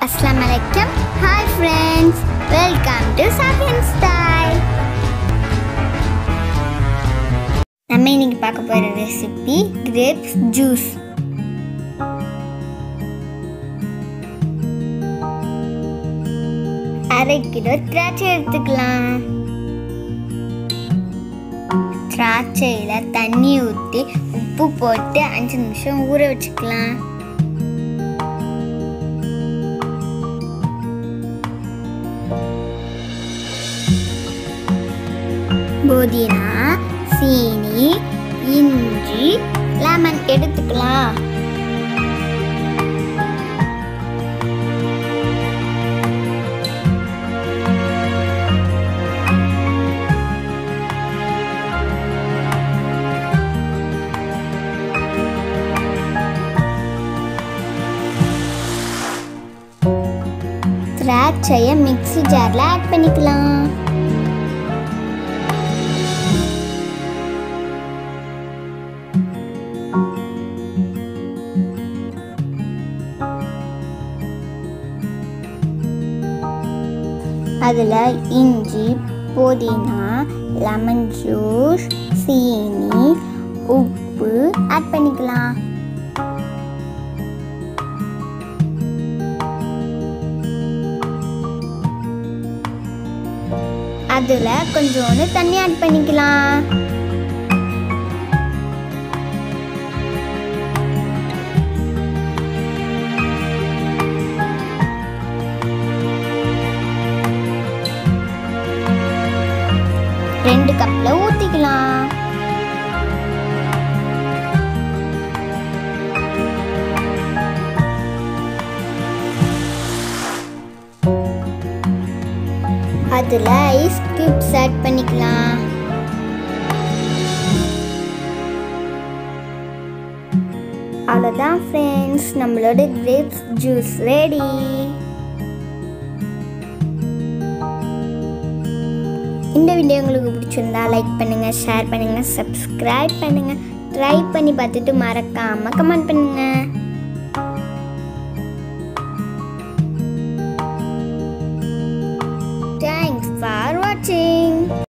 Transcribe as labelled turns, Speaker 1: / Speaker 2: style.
Speaker 1: அஸ்லாம் வலைக்கம் hi friends welcome to Safiyan style நம்ம இன்னைக்கு பார்க்க போகிற ரெசிபி கிரேப்ஸ் ஜூஸ் அரை கிலோ திராட்சை எடுத்துக்கலாம் திராட்சையில் தண்ணி ஊற்றி உப்பு போட்டு அஞ்சு நிமிஷம் ஊற வச்சுக்கலாம் புதினா சீனி இஞ்சி லெமன் எடுத்துக்கலாம் திராட்சையை மிக்ஸி ஜாரில் ஆட் பண்ணிக்கலாம் அதில் இஞ்சி புதினா லெமன் ஜூஸ் சீனி உப்பு ஆட் பண்ணிக்கலாம் அதில் கொஞ்சோண்டு தண்ணி ஆட் பண்ணிக்கலாம் ரெண்டு கப்ல ஊத்திக்கலாம் அதுல ஐஸ் கியூப்ஸ் ஆட் பண்ணிக்கலாம் அவ்வளோதான் ஃப்ரெண்ட்ஸ் நம்மளோட கிரேப்ஸ் ஜூஸ் ரெடி இந்த வீடியோ உங்களுக்கு பிடிச்சிருந்தா லைக் பண்ணுங்க ஷேர் பண்ணுங்க சப்ஸ்கிரைப் பண்ணுங்க ட்ரை பண்ணி பார்த்துட்டு மறக்காம கமெண்ட் பண்ணுங்க